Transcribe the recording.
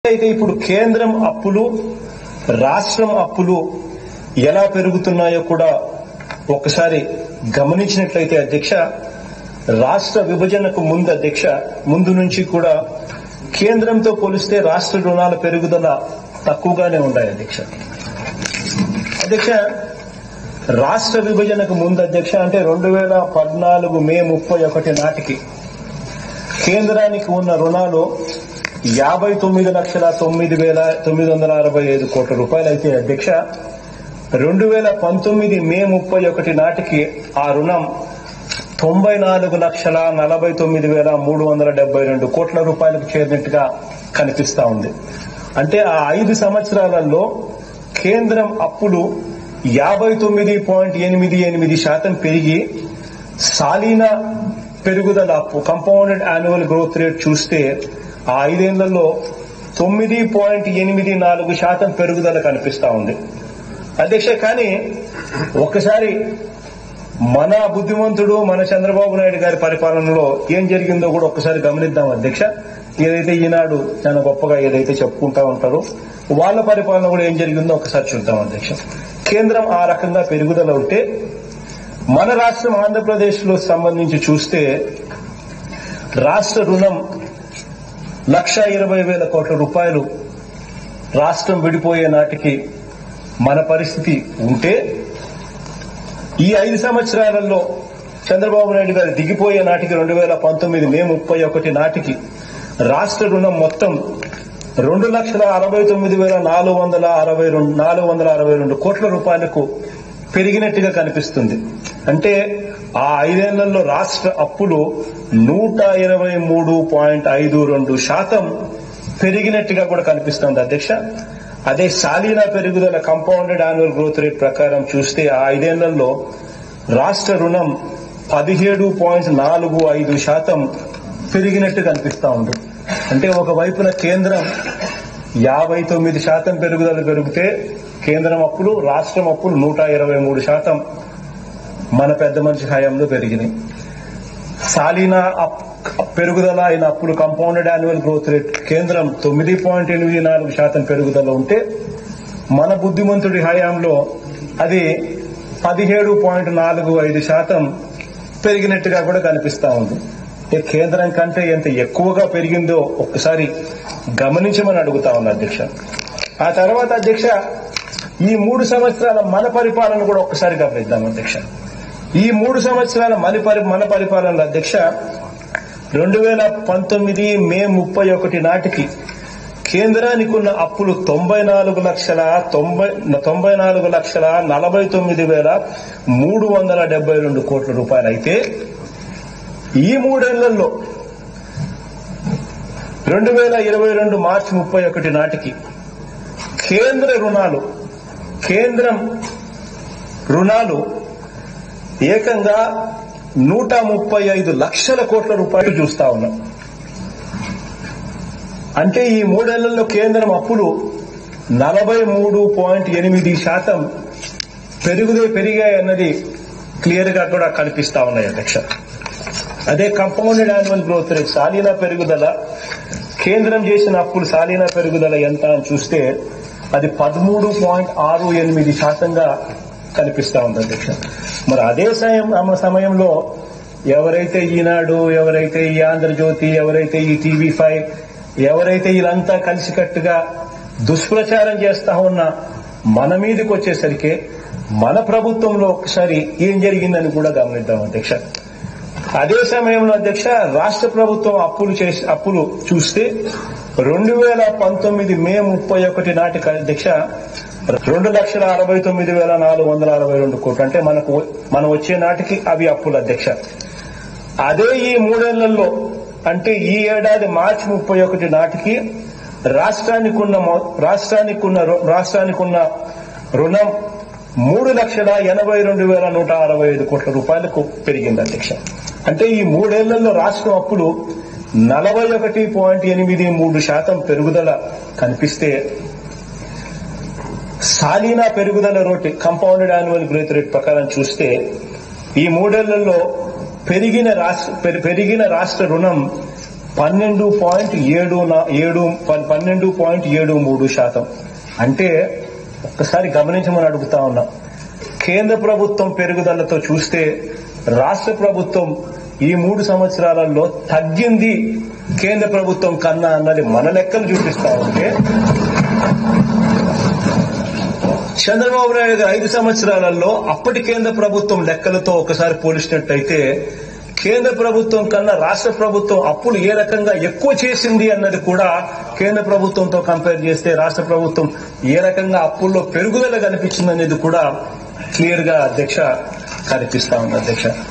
అయితే ఇప్పుడు కేంద్రం అప్పులు రాష్ట్రం అప్పులు ఎలా పెరుగుతున్నాయో కూడా ఒకసారి గమనించినట్లయితే అధ్యక్ష రాష్ట్ర విభజనకు ముందు అధ్యక్ష ముందు నుంచి కూడా కేంద్రంతో పోలిస్తే రాష్ట్ర రుణాల పెరుగుదల తక్కువగానే ఉన్నాయి అధ్యక్ష అధ్యక్ష రాష్ట్ర విభజనకు ముందు అధ్యక్ష అంటే రెండు వేల పద్నాలుగు మే ముప్పై ఒకటి నాటికి కేంద్రానికి ఉన్న రుణాలు యాభై తొమ్మిది లక్షల తొమ్మిది వేల తొమ్మిది వందల అరవై ఐదు కోట్ల రూపాయలు అయితే అధ్యక్ష రెండు వేల పంతొమ్మిది మే ముప్పై ఒకటి నాటికి ఆ రుణం తొంభై నాలుగు లక్షల నలభై తొమ్మిది వేల మూడు వందల డెబ్బై రెండు కోట్ల రూపాయలకు చేరినట్టుగా కనిపిస్తా ఉంది అంటే ఆ ఐదు సంవత్సరాలలో కేంద్రం అప్పులు యాభై తొమ్మిది పాయింట్ ఎనిమిది ఎనిమిది శాతం పెరిగి సాలీన పెరుగుదల కంపౌండెడ్ యాన్యువల్ గ్రోత్ రేట్ చూస్తే ఆ ఐదేళ్లలో తొమ్మిది పాయింట్ ఎనిమిది నాలుగు శాతం పెరుగుదల కనిపిస్తా ఉంది అధ్యక్ష కానీ ఒకసారి మన బుద్ధిమంతుడు మన చంద్రబాబు నాయుడు గారి పరిపాలనలో ఏం జరిగిందో కూడా ఒకసారి గమనిద్దాం అధ్యక్ష ఏదైతే ఈనాడు చాలా గొప్పగా ఏదైతే చెప్పుకుంటా ఉంటారో వాళ్ళ పరిపాలన కూడా ఏం జరిగిందో ఒకసారి చూద్దాం అధ్యక్ష కేంద్రం ఆ రకంగా పెరుగుదల ఉంటే మన రాష్ట్రం ఆంధ్రప్రదేశ్ లో సంబంధించి చూస్తే రాష్ట్ర రుణం లక్ష ఇరవై వేల కోట్ల రూపాయలు రాష్ట్రం విడిపోయే నాటికి మన పరిస్థితి ఉంటే ఈ ఐదు సంవత్సరాలలో చంద్రబాబు నాయుడు గారు దిగిపోయే నాటికి రెండు వేల పంతొమ్మిది మే ముప్పై ఒకటి నాటికి రాష్ట్ర రుణం మొత్తం రెండు లక్షల అరవై తొమ్మిది వేల నాలుగు వందల అరవై రెండు నాలుగు వందల అరవై రెండు కోట్ల రూపాయలకు పెరిగినట్టుగా కనిపిస్తుంది అంటే ఆ ఐదేళ్లలో రాష్ట్ర అప్పులు నూట ఇరవై మూడు పాయింట్ ఐదు రెండు శాతం పెరిగినట్టుగా కూడా కనిపిస్తుంది అధ్యక్ష అదే సాలీనా పెరుగుదల కంపౌండెడ్ యాన్యువల్ గ్రోత్ రేట్ ప్రకారం చూస్తే ఆ ఐదేళ్లలో రాష్ట్ర రుణం పదిహేడు పాయింట్ నాలుగు ఐదు శాతం పెరిగినట్టు కనిపిస్తా ఉంది అంటే ఒకవైపున కేంద్రం యాభై తొమ్మిది శాతం పెరుగుదల పెరిగితే కేంద్రం అప్పులు రాష్ట్రం అప్పులు నూట ఇరవై మూడు శాతం మన పెద్ద మనిషి హయాంలో పెరిగినాయి సాలీనా అప్ పెరుగుదల అయిన అప్పులు కంపౌండెడ్ యాన్యువల్ గ్రోత్ రేట్ కేంద్రం తొమ్మిది పాయింట్ ఎనిమిది నాలుగు శాతం పెరుగుదల ఉంటే మన బుద్ధిమంతుడి హయాంలో అది పదిహేడు పాయింట్ నాలుగు ఐదు శాతం పెరిగినట్టుగా కూడా కనిపిస్తా ఉంది ఈ కేంద్రం కంటే ఎంత ఎక్కువగా పెరిగిందో ఒక్కసారి గమనించమని అడుగుతా ఉంది అధ్యక్ష ఆ తర్వాత అధ్యక్ష ఈ మూడు సంవత్సరాల మన పరిపాలన కూడా ఒక్కసారి గమనిద్దాం అధ్యక్ష ఈ మూడు సంవత్సరాల మన పరి మన పరిపాలనలో అధ్యక్ష రెండు వేల పంతొమ్మిది మే ముప్పై ఒకటి నాటికి కేంద్రానికి ఉన్న అప్పులు తొంభై నాలుగు లక్షల తొంభై తొంభై నాలుగు లక్షల నలభై తొమ్మిది వేల మూడు వందల డెబ్బై రెండు కోట్ల రూపాయలు అయితే ఈ మూడేళ్లలో రెండు వేల ఇరవై రెండు మార్చి ముప్పై ఒకటి నాటికి కేంద్ర రుణాలు కేంద్రం రుణాలు ఏకంగా నూట ముప్పై ఐదు లక్షల కోట్ల రూపాయలు చూస్తా ఉన్నాం అంటే ఈ మూడేళ్లలో కేంద్రం అప్పులు నలభై మూడు పాయింట్ ఎనిమిది శాతం పెరుగుదే పెరిగాయన్నది క్లియర్ గా కూడా కనిపిస్తా ఉన్నాయి అధ్యక్ష అదే కంపౌండెడ్ యాన్యువల్ గ్రోత్ రేట్ సాలీనా పెరుగుదల కేంద్రం చేసిన అప్పులు సాలీనా పెరుగుదల ఎంత అని చూస్తే అది పదమూడు పాయింట్ ఆరు ఎనిమిది శాతంగా కనిపిస్తా ఉంది అధ్యక్ష మరి అదే సమయం సమయంలో ఎవరైతే ఈనాడు ఎవరైతే ఈ ఆంధ్రజ్యోతి ఎవరైతే ఈ టీవీ ఫైవ్ ఎవరైతే వీళ్ళంతా కలిసికట్టుగా దుష్ప్రచారం చేస్తా ఉన్న మన మీదకి వచ్చేసరికి మన ప్రభుత్వంలో ఒకసారి ఏం జరిగిందని కూడా గమనిద్దాం అధ్యక్ష అదే సమయంలో అధ్యక్ష రాష్ట్ర ప్రభుత్వం అప్పులు చేసి అప్పులు చూస్తే రెండు వేల పంతొమ్మిది మే ముప్పై ఒకటి నాటికి అధ్యక్ష రెండు లక్షల అరవై తొమ్మిది వేల నాలుగు వందల అరవై రెండు కోట్లు అంటే మనకు మనం వచ్చే నాటికి అవి అప్పులు అధ్యక్ష అదే ఈ మూడేళ్లలో అంటే ఈ ఏడాది మార్చి ముప్పై ఒకటి నాటికి రాష్ట్రానికి ఉన్న రాష్ట్రానికి ఉన్న రాష్ట్రానికి ఉన్న రుణం మూడు లక్షల ఎనభై రెండు వేల నూట అరవై ఐదు కోట్ల రూపాయలకు పెరిగింది అధ్యక్ష అంటే ఈ మూడేళ్లలో రాష్ట్రం అప్పులు నలభై ఒకటి పాయింట్ ఎనిమిది మూడు శాతం పెరుగుదల కనిపిస్తే సాలీనా పెరుగుదల rate compounded annual growth rate ప్రకారం చూస్తే ఈ మూడేళ్లలో పెరిగిన రాష్ట్ర పెరిగిన రాష్ట్ర రుణం పన్నెండు పాయింట్ ఏడు నా- ఏడు పన్- పన్నెండు పాయింట్ ఏడు మూడు శాతం అంటే ఒక్కసారి గమనించమని అడుగుతా ఉన్నా కేంద్ర ప్రభుత్వం పెరుగుదలతో చూస్తే రాష్ట్ర ప్రభుత్వం ఈ మూడు సంవత్సరాలలో తగ్గింది కేంద్ర ప్రభుత్వం కన్నా అన్నది మన లెక్కలు చూపిస్తా ఉంటే చంద్రబాబు నాయుడు గారు ఐదు సంవత్సరాలలో అప్పటి కేంద్ర ప్రభుత్వం లెక్కలతో ఒకసారి పోల్చినట్టయితే కేంద్ర ప్రభుత్వం కన్నా రాష్ట్ర ప్రభుత్వం అప్పులు ఏ రకంగా ఎక్కువ చేసింది అన్నది కూడా కేంద్ర ప్రభుత్వంతో కంపేర్ చేస్తే రాష్ట్ర ప్రభుత్వం ఏ రకంగా అప్పుల్లో పెరుగుదల కనిపించింది అనేది కూడా క్లియర్ గా అధ్యక్ష కనిపిస్తా ఉంది అధ్యక్ష